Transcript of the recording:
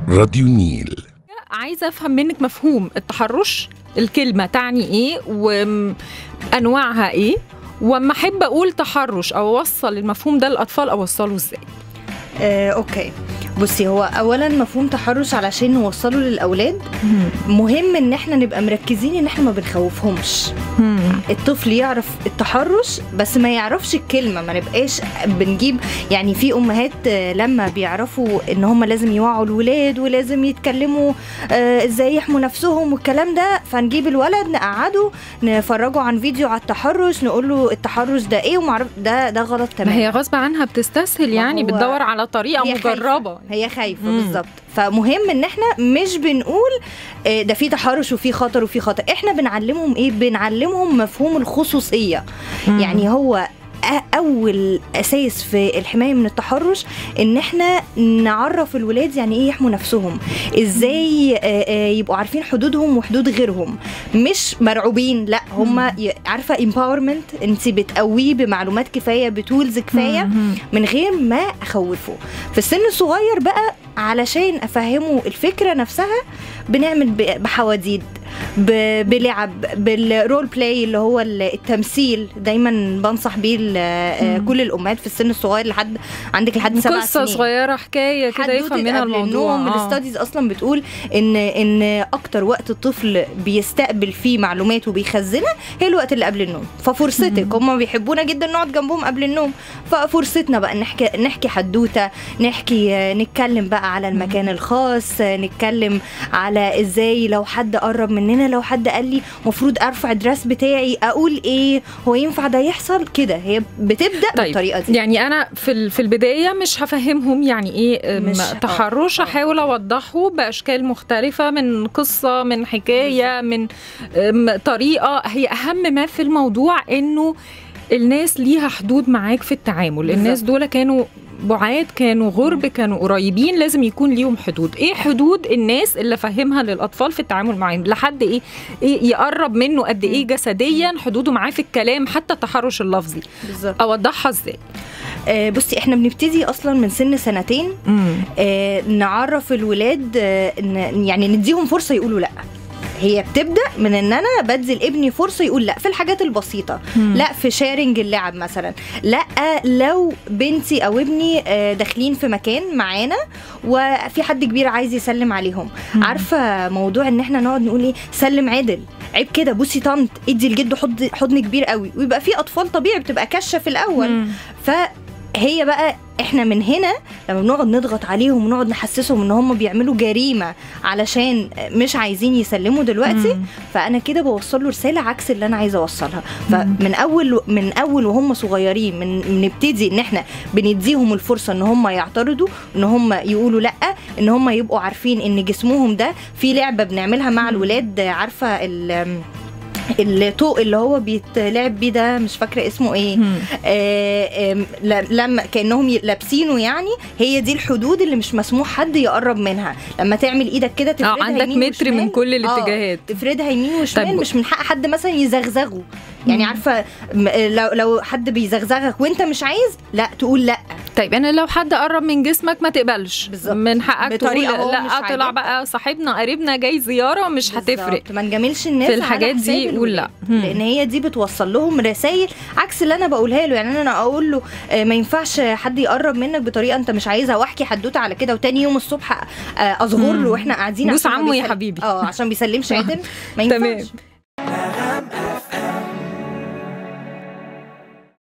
راديو نيل عايزه افهم منك مفهوم التحرش الكلمه تعني ايه وانواعها ايه واما احب اقول تحرش او اوصل المفهوم ده للاطفال اوصله ازاي آه، اوكي بصي هو اولا مفهوم تحرش علشان نوصله للاولاد مهم ان احنا نبقى مركزين ان احنا ما بنخوفهمش الطفل يعرف التحرش بس ما يعرفش الكلمه ما نبقاش بنجيب يعني في امهات آه، لما بيعرفوا ان هم لازم يوعوا الولاد ولازم يتكلموا آه، ازاي يحموا نفسهم والكلام ده فنجيب الولد نقعده نفرجه عن فيديو على التحرش نقول له التحرش ده ايه ومعرف ده ده غلط ما تماما هي غصب عنها بتستسهل ما يعني هو بتدور على طريقه هي خايفة. مجربه هي خايفه مم. بالظبط فمهم ان احنا مش بنقول آه، ده في تحرش وفي خطر وفي خطر احنا بنعلمهم ايه بنعلمهم مفهوم الخصوصيه مم. يعني هو أ- اول اساس في الحمايه من التحرش ان احنا نعرف الولاد يعني ايه يحموا نفسهم ازاي آه، آه، يبقوا عارفين حدودهم وحدود غيرهم مش مرعوبين لا هم ي- عارفه empowerment انت بتقويه بمعلومات كفايه بتولز كفايه مم. من غير ما اخوفه في السن الصغير بقى علشان افهمه الفكره نفسها بنعمل ب- بحواديت ب- بلعب بالرول بلاي اللي هو ال- التمثيل دايما بنصح بيه ال- آه، مم. كل الامهات في السن الصغير لحد عندك لحد سبع قصه سنين صغيره حكايه كده حدوتة يفهم منها قبل الموضوع النوم آه. الاستاديز اصلا بتقول ان ان اكتر وقت الطفل بيستقبل فيه معلومات وبيخزنها هي الوقت اللي قبل النوم ففرصتك هم بيحبونا جدا نقعد جنبهم قبل النوم ففرصتنا بقى نحكي نحكي حدوته نحكي نتكلم بقى على المكان الخاص نتكلم على ازاي لو حد قرب مننا لو حد قال لي المفروض ارفع الدرس بتاعي اقول ايه هو ينفع ده يحصل كده هي بتبدا طيب، بالطريقه دي يعني انا في ال- في البدايه مش هفهمهم يعني ايه أم، مش- تحرش آه. هحاول اوضحه باشكال مختلفه من قصه من حكايه من أم، طريقه هي اهم ما في الموضوع انه الناس ليها حدود معاك في التعامل بالظبط. الناس دول كانوا بعاد كانوا غرب كانوا قريبين لازم يكون ليهم حدود ايه حدود الناس اللي فهمها للاطفال في التعامل معاهم لحد ايه, إيه يقرب منه قد ايه جسديا حدوده معاه في الكلام حتى التحرش اللفظي بالظبط اوضحها ازاي آه، بصي احنا بنبتدي اصلا من سن سنتين آه، نعرف الولاد آه، إن- يعني نديهم فرصه يقولوا لا هي بتبدا من ان انا بدي لابني فرصه يقول لا في الحاجات البسيطه مم. لا في شيرنج اللعب مثلا لا لو بنتي او ابني آه، داخلين في مكان معانا وفي حد كبير عايز يسلم عليهم مم. عارفه موضوع ان احنا نقعد نقول ايه سلم عدل عيب كده بصي طنط ادي لجده حضن حضن كبير قوي ويبقى في اطفال طبيعي بتبقى كشه في الاول مم. فهي بقى احنا من هنا لما بنقعد نضغط عليهم ونقعد نحسسهم ان هم بيعملوا جريمه علشان مش عايزين يسلموا دلوقتي مم. فانا كده بوصل له رساله عكس اللي انا عايزه اوصلها فمن اول من اول وهم صغيرين من بنبتدي ان احنا بنديهم الفرصه ان هم يعترضوا ان هم يقولوا لا ان هم يبقوا عارفين ان جسمهم ده في لعبه بنعملها مع الولاد عارفه ال الطوق اللي هو بيتلعب بيه ده مش فاكره اسمه ايه مم. آه، آم، ل- لما كانهم ي- لابسينه يعني هي دي الحدود اللي مش مسموح حد يقرب منها لما تعمل ايدك كده اه تفردها عندك يمين متر من وشمال. كل آه، الاتجاهات تفردها يمين وشمال طيب. مش من حق حد مثلا يزغزغه يعني مم. عارفه م- لو لو حد بيزغزغك وانت مش عايز لا تقول لا طيب انا لو حد قرب من جسمك ما تقبلش بالظبط. من حقك تقول بطريقة هو مش لا طلع عاجبها. بقى صاحبنا قريبنا جاي زياره مش هتفرق بالظبط. ما نجاملش الناس في على الحاجات حساب دي قول لا. الولاد. مم. لان هي دي بتوصل لهم رسائل عكس اللي انا بقولها له يعني انا اقول له آه، ما ينفعش حد يقرب منك بطريقه انت مش عايزها واحكي حدوته على كده وتاني يوم الصبح آه، اصغر مم. له واحنا قاعدين بوس عشان ما عمه يا بيسل- حبيبي. اه عشان بيسلمش عدل ما تمام. ينفعش